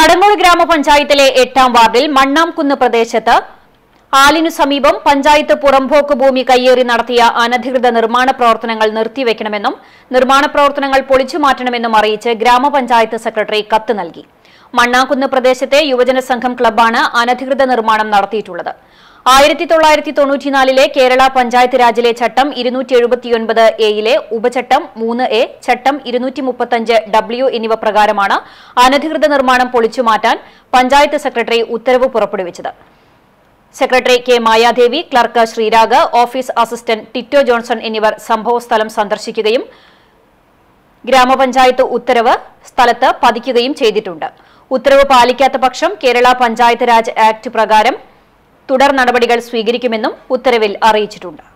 കടങ്ങോട് ഗ്രാമപഞ്ചായത്തിലെ എട്ടാം വാർഡിൽ മണ്ണാംകുന്ന് പ്രദേശത്ത് ആലിനു സമീപം പഞ്ചായത്ത് പുറമ്പോക്ക് ഭൂമി കയ്യേറി നടത്തിയ അനധികൃത നിർമ്മാണ പ്രവർത്തനങ്ങൾ നിർത്തിവെക്കണമെന്നും നിർമ്മാണ പ്രവർത്തനങ്ങൾ പൊളിച്ചു മാറ്റണമെന്നും അറിയിച്ച് ഗ്രാമപഞ്ചായത്ത് സെക്രട്ടറി കത്ത് നൽകി മണ്ണാംകുന്ന് പ്രദേശത്തെ യുവജന സംഘം ക്ലബ്ബാണ് അനധികൃത നിർമ്മാണം നടത്തിയിട്ടുള്ളത് ആയിരത്തി തൊള്ളായിരത്തി തൊണ്ണൂറ്റിനാലിലെ കേരള പഞ്ചായത്ത് രാജിലെ ചട്ടം ഇരുന്നൂറ്റി എഴുപത്തിയൊൻപത് എയിലെ ഉപചട്ടം മൂന്ന് എ ചട്ടം ഇരുന്നൂറ്റി മുപ്പത്തഞ്ച് ഡബ്ല്യു എന്നിവ പ്രകാരമാണ് അനധികൃത നിർമ്മാണം പൊളിച്ചുമാറ്റാൻ പഞ്ചായത്ത് സെക്രട്ടറി ഉത്തരവ് പുറപ്പെടുവിച്ചത് secretary K Mayadevi clerk Sreerag office assistant Tito Johnson എന്നിവർ സംഭവസ്ഥലം സന്ദർശിക്കുകയും ഗ്രാമപഞ്ചായത്ത് ഉത്തരവ് സ്ഥലത്ത് പതിക്കുകയും ചെയ്തിട്ടുണ്ട് ഉത്തരവ് പാലിക്കാത്ത പക്ഷം കേരള പഞ്ചായത്ത് രാജ് ആക്ട് പ്രകാരം തുടർ നടപടികൾ സ്വീകരിക്കുമെന്നും ഉത്തരവിൽ അറിയിച്ചിട്ടുണ്ട്